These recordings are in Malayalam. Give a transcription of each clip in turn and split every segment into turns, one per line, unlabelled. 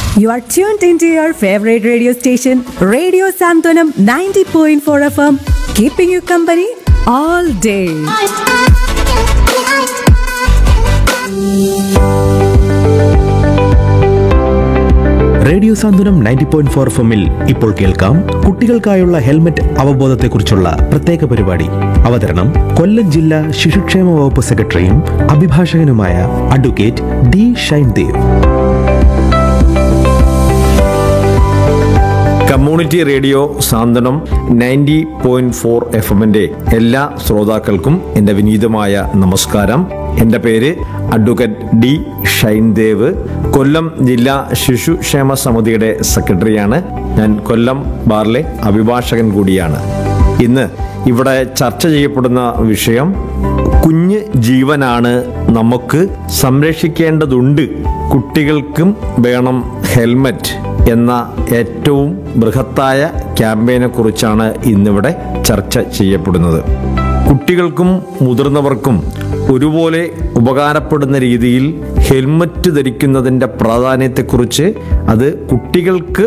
You are tuned into your favorite radio station, Radio Santonam 90.4 FM, keeping you company all day.
Radio Santhwanam ninety point four F എമ്മിൽ ഇപ്പോൾ കേൾക്കാം കുട്ടികൾക്കായുള്ള ഹെൽമറ്റ് അവബോധത്തെക്കുറിച്ചുള്ള പ്രത്യേക പരിപാടി അവതരണം കൊല്ലം ജില്ലാ ശിശുക്ഷേമ വകുപ്പ് സെക്രട്ടറിയും അഭിഭാഷകനുമായ advocate D Shaindev
community radio Santhwanam ninety point four F എമ്മിന്റെ എല്ലാ ശ്രോതാക്കൾക്കും എൻ്റെ വിനീതമായ നമസ്കാരം എൻ്റെ പേര് അഡ്വക്കേറ്റ് ഡി ഷൈൻദേവ് കൊല്ലം ജില്ലാ ശിശുക്ഷേമ സമിതിയുടെ സെക്രട്ടറിയാണ് ഞാൻ കൊല്ലം ബാറിലെ അഭിഭാഷകൻ കൂടിയാണ് ഇന്ന് ഇവിടെ ചർച്ച ചെയ്യപ്പെടുന്ന വിഷയം കുഞ്ഞ് ജീവനാണ് നമുക്ക് സംരക്ഷിക്കേണ്ടതുണ്ട് കുട്ടികൾക്കും വേണം ഹെൽമറ്റ് എന്ന ഏറ്റവും ബൃഹത്തായ ക്യാമ്പയിനെ കുറിച്ചാണ് ഇന്നിവിടെ ചർച്ച ചെയ്യപ്പെടുന്നത് കുട്ടികൾക്കും മുതിർന്നവർക്കും ഒരുപോലെ ഉപകാരപ്പെടുന്ന രീതിയിൽ ഹെൽമറ്റ് ധരിക്കുന്നതിൻ്റെ പ്രാധാന്യത്തെക്കുറിച്ച് അത് കുട്ടികൾക്ക്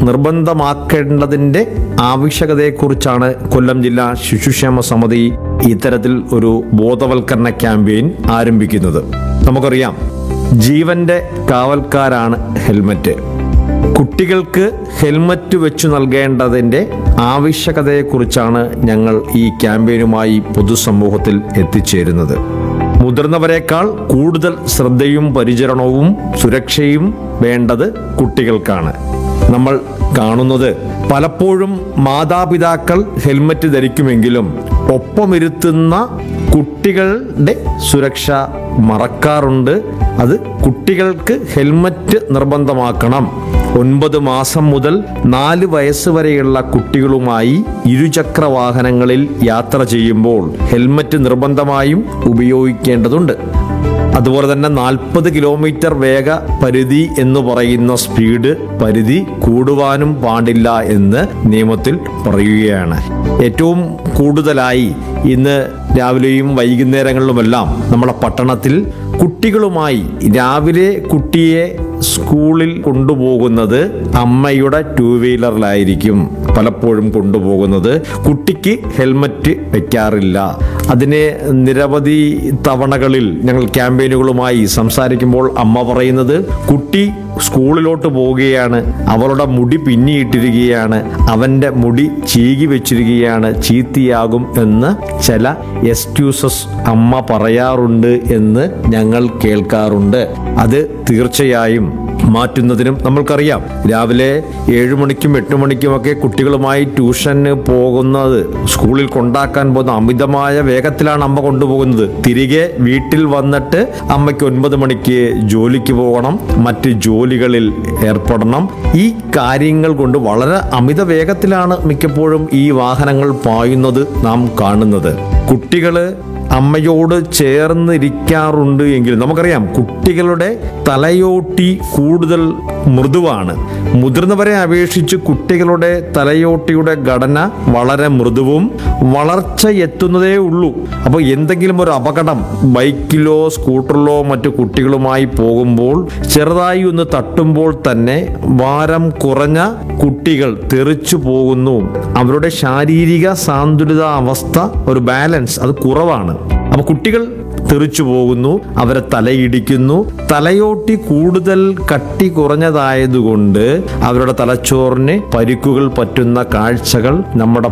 നിർബന്ധമാക്കേണ്ടതിൻ്റെ ആവശ്യകതയെക്കുറിച്ചാണ് കൊല്ലം ജില്ലാ ശിശുക്ഷേമ സമിതി ഇത്തരത്തിൽ ഒരു ബോധവൽക്കരണ ക്യാമ്പയിൻ ആരംഭിക്കുന്നത് നമുക്കറിയാം ജീവന്റെ കാവൽക്കാരാണ് ഹെൽമറ്റ് കുട്ടികൾക്ക് ഹെൽമറ്റ് വെച്ചു നൽകേണ്ടതിൻ്റെ ആവശ്യകതയെക്കുറിച്ചാണ് ഞങ്ങൾ ഈ ക്യാമ്പയിനുമായി പൊതുസമൂഹത്തിൽ എത്തിച്ചേരുന്നത് മുതിർന്നവരെക്കാൾ കൂടുതൽ ശ്രദ്ധയും പരിചരണവും സുരക്ഷയും വേണ്ടത് കുട്ടികൾക്കാണ് നമ്മൾ കാണുന്നത് പലപ്പോഴും മാതാപിതാക്കൾ ഹെൽമറ്റ് ധരിക്കുമെങ്കിലും ഒപ്പമിരുത്തുന്ന കുട്ടികളുടെ സുരക്ഷ മറക്കാറുണ്ട് അത് കുട്ടികൾക്ക് ഹെൽമറ്റ് നിർബന്ധമാക്കണം ഒൻപത് മാസം മുതൽ നാല് വയസ്സ് വരെയുള്ള കുട്ടികളുമായി ഇരുചക്ര വാഹനങ്ങളിൽ യാത്ര ചെയ്യുമ്പോൾ ഹെൽമറ്റ് നിർബന്ധമായും ഉപയോഗിക്കേണ്ടതുണ്ട് അതുപോലെ തന്നെ നാൽപ്പത് കിലോമീറ്റർ വേഗ പരിധി എന്ന് പറയുന്ന സ്പീഡ് പരിധി കൂടുവാനും പാടില്ല എന്ന് നിയമത്തിൽ പറയുകയാണ് ഏറ്റവും കൂടുതലായി ഇന്ന് രാവിലെയും വൈകുന്നേരങ്ങളിലുമെല്ലാം നമ്മുടെ പട്ടണത്തിൽ കുട്ടികളുമായി രാവിലെ കുട്ടിയെ സ്കൂളിൽ കൊണ്ടുപോകുന്നത് അമ്മയുടെ ടൂ വീലറിലായിരിക്കും പലപ്പോഴും കൊണ്ടുപോകുന്നത് കുട്ടിക്ക് ഹെൽമറ്റ് വെക്കാറില്ല അതിനെ നിരവധി തവണകളിൽ ഞങ്ങൾ ക്യാമ്പയിനുകളുമായി സംസാരിക്കുമ്പോൾ അമ്മ പറയുന്നത് കുട്ടി സ്കൂളിലോട്ട് പോവുകയാണ് അവളുടെ മുടി പിന്നിയിട്ടിരിക്കുകയാണ് അവൻ്റെ മുടി ചീകി വെച്ചിരിക്കുകയാണ് ചീത്തയാകും എന്ന് ചില എക്സ്ക്യൂസസ് അമ്മ പറയാറുണ്ട് എന്ന് ഞങ്ങൾ കേൾക്കാറുണ്ട് അത് തീർച്ചയായും മാറ്റുന്നതിനും നമ്മൾക്കറിയാം രാവിലെ ഏഴു മണിക്കും എട്ട് മണിക്കുമൊക്കെ കുട്ടികളുമായി ട്യൂഷന് പോകുന്നത് സ്കൂളിൽ കൊണ്ടാക്കാൻ പോകുന്ന അമിതമായ വേഗത്തിലാണ് അമ്മ കൊണ്ടുപോകുന്നത് തിരികെ വീട്ടിൽ വന്നിട്ട് അമ്മയ്ക്ക് ഒൻപത് മണിക്ക് ജോലിക്ക് പോകണം മറ്റ് ജോലികളിൽ ഏർപ്പെടണം ഈ കാര്യങ്ങൾ കൊണ്ട് വളരെ അമിത വേഗത്തിലാണ് മിക്കപ്പോഴും ഈ വാഹനങ്ങൾ പായുന്നത് നാം കാണുന്നത് കുട്ടികള് അമ്മയോട് ചേർന്നിരിക്കാറുണ്ട് എങ്കിലും നമുക്കറിയാം കുട്ടികളുടെ തലയോട്ടി കൂടുതൽ മൃദുവാണ് മുതിർന്നവരെ അപേക്ഷിച്ച് കുട്ടികളുടെ തലയോട്ടിയുടെ ഘടന വളരെ മൃദുവും വളർച്ച എത്തുന്നതേ ഉള്ളൂ അപ്പോൾ എന്തെങ്കിലും ഒരു അപകടം ബൈക്കിലോ സ്കൂട്ടറിലോ മറ്റു കുട്ടികളുമായി പോകുമ്പോൾ ചെറുതായി ഒന്ന് തട്ടുമ്പോൾ തന്നെ ഭാരം കുറഞ്ഞ കുട്ടികൾ തെറിച്ചു പോകുന്നു അവരുടെ ശാരീരിക സാന്തുലിത അവസ്ഥ ഒരു ബാലൻസ് അത് കുറവാണ് അപ്പൊ കുട്ടികൾ തെറിച്ചു പോകുന്നു അവരെ തലയിടിക്കുന്നു തലയോട്ടി കൂടുതൽ കട്ടി കുറഞ്ഞതായതുകൊണ്ട് അവരുടെ തലച്ചോറിന് പരിക്കുകൾ പറ്റുന്ന കാഴ്ചകൾ നമ്മുടെ